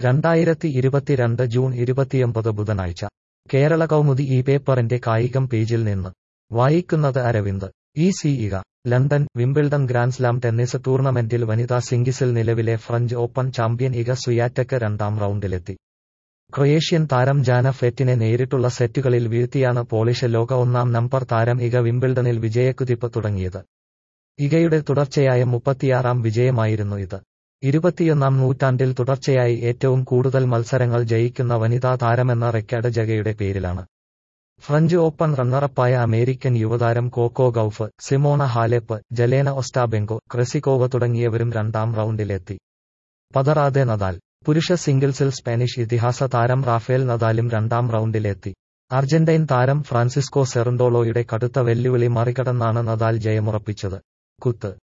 രണ്ടായിരത്തി ഇരുപത്തിരണ്ട് ജൂൺ ഇരുപത്തിയൊമ്പത് ബുധനാഴ്ച കേരള കൗമുദി ഈ പേപ്പറിന്റെ കായികം പേജിൽ നിന്ന് വായിക്കുന്നത് അരവിന്ദ് ഈ സി Iga London Wimbledon grand slam tennis ടൂർണമെന്റിൽ വനിതാ സിംഗിൾസിൽ നിലവിലെ French open champion Iga Swiatek രണ്ടാം റൗണ്ടിലെത്തി ക്രൊയേഷ്യൻ താരം ജാന ഫെറ്റിനെ നേരിട്ടുള്ള സെറ്റുകളിൽ വീഴ്ത്തിയാണ് പോളിഷ് ലോക ഒന്നാം നമ്പർ താരം ഇക വിംബിൾഡണിൽ വിജയക്കുതിപ്പ് തുടങ്ങിയത് ഇഗയുടെ തുടർച്ചയായ മുപ്പത്തിയാറാം വിജയമായിരുന്നു ഇത് ഇരുപത്തിയൊന്നാം നൂറ്റാണ്ടിൽ തുടർച്ചയായി ഏറ്റവും കൂടുതൽ മത്സരങ്ങൾ ജയിക്കുന്ന വനിതാ താരമെന്ന റെക്കോർഡ് ജഗയുടെ പേരിലാണ് ഫ്രഞ്ച് ഓപ്പൺ റണ്ണറപ്പായ അമേരിക്കൻ യുവതാരം Coco Gauff Simona Halep Jelena Ostapenko Krejcikova തുടങ്ങിയവരും രണ്ടാം റൗണ്ടിലെത്തി പതറാതെ നദാൽ പുരുഷ സിംഗിൾസിൽ സ്പാനിഷ് ഇതിഹാസ താരം റാഫേൽ നദാലും രണ്ടാം റൗണ്ടിലെത്തി അർജന്റൈൻ താരം ഫ്രാൻസിസ്കോ സെറണ്ടോളോയുടെ കടുത്ത വെല്ലുവിളി മറികടന്നാണ് നദാൽ ജയമുറപ്പിച്ചത് കുത്ത്